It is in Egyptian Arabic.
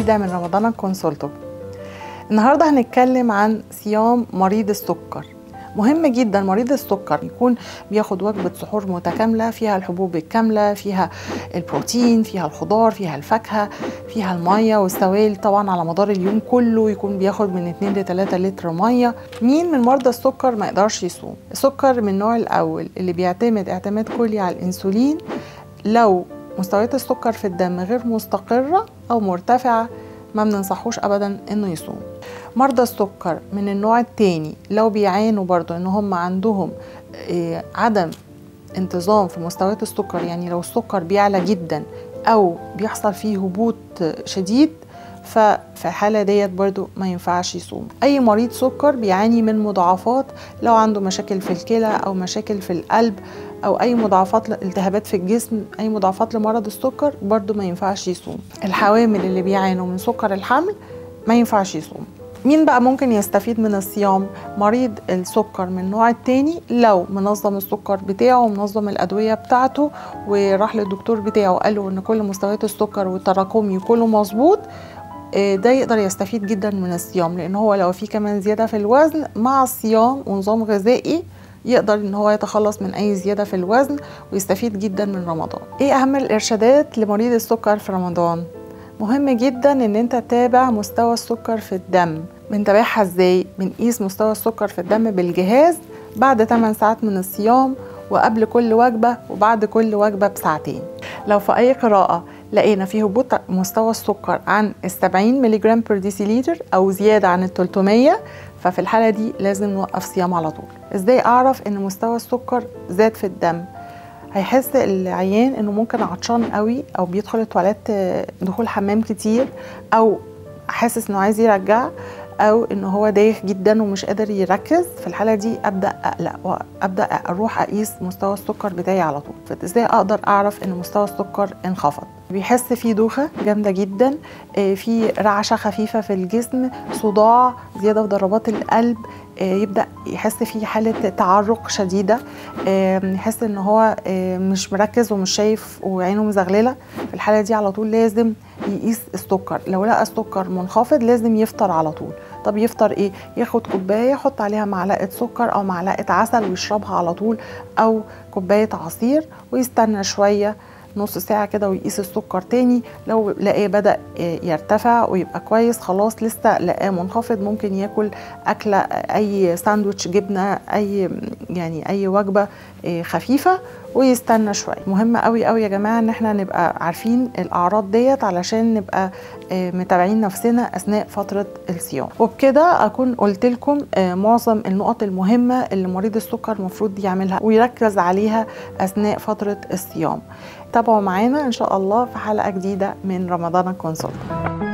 جديدة من رمضان كونسولتو النهاردة هنتكلم عن صيام مريض السكر مهم جدا مريض السكر يكون بياخد وجبة سحور متكاملة فيها الحبوب الكاملة فيها البروتين فيها الخضار فيها الفاكهة فيها المية والسوائل طبعا على مدار اليوم كله يكون بياخد من 2 ل 3 لتر مية مين من مرضى السكر ما يقدرش يصوم السكر من النوع الأول اللي بيعتمد اعتماد كلي على الأنسولين لو مستويات السكر في الدم غير مستقرة أو مرتفعة ما بننصحوش أبدا إنه يصوم مرضى السكر من النوع التاني لو بيعانوا برضو إن هم عندهم إيه عدم انتظام في مستويات السكر يعني لو السكر بيعلى جدا أو بيحصل فيه هبوط شديد ففي الحالة ديت برضو ما ينفعش يصوم أي مريض سكر بيعاني من مضاعفات لو عنده مشاكل في الكلى أو مشاكل في القلب أو أي مضاعفات التهابات في الجسم أي مضاعفات لمرض السكر برضو ما ينفعش يصوم الحوامل اللي بيعانوا من سكر الحمل ما ينفعش يصوم مين بقى ممكن يستفيد من الصيام مريض السكر من النوع التاني لو منظم السكر بتاعه ومنظم الادويه بتاعته وراح للدكتور بتاعه وقال له ان كل مستويات السكر والتراكمي كله مظبوط ده يقدر يستفيد جدا من الصيام لان هو لو في كمان زياده في الوزن مع الصيام ونظام غذائي يقدر ان هو يتخلص من اي زياده في الوزن ويستفيد جدا من رمضان ايه اهم الارشادات لمريض السكر في رمضان مهم جدا ان انت تتابع مستوى السكر في الدم بنتابعها ازاي بنقيس مستوى السكر في الدم بالجهاز بعد 8 ساعات من الصيام وقبل كل وجبه وبعد كل وجبه بساعتين لو في اي قراءه لقينا فيه هبوط مستوى السكر عن ال 70 ملي جرام بر ديسيليتر او زياده عن ال 300 ففي الحاله دي لازم نوقف صيام على طول ازاي اعرف ان مستوى السكر زاد في الدم هيحس العيان انه ممكن عطشان قوي او بيدخل التواليت دخول حمام كتير او حاسس انه عايز يرجع او ان هو دايخ جدا ومش قادر يركز في الحاله دي ابدا اقلق وابدا اروح اقيس مستوى السكر بتاعي على طول فازاي اقدر اعرف ان مستوى السكر انخفض بيحس في دوخه جامده جدا في رعشه خفيفه في الجسم صداع زياده في ضربات القلب يبدا يحس في حاله تعرق شديده يحس ان هو مش مركز ومش شايف وعينه مزغلله في الحاله دي على طول لازم يقيس السكر لو لقى السكر منخفض لازم يفطر على طول طب يفطر ايه ياخد كوبايه يحط عليها معلقه سكر او معلقه عسل ويشربها على طول او كوبايه عصير ويستنى شويه نص ساعة كده ويقيس السكر تاني لو لقاه بدأ يرتفع ويبقى كويس خلاص لسه لقاه منخفض ممكن ياكل أكلة أي ساندوتش جبنة أي يعني أي وجبة خفيفة ويستنى شوية مهم قوي قوي يا جماعة ان احنا نبقى عارفين الأعراض ديت علشان نبقى متابعين نفسنا أثناء فترة الصيام وبكده أكون قلت لكم معظم النقط المهمة اللي مريض السكر المفروض يعملها ويركز عليها أثناء فترة الصيام تابعوا معانا إن شاء الله في حلقة جديدة من رمضان كونسلت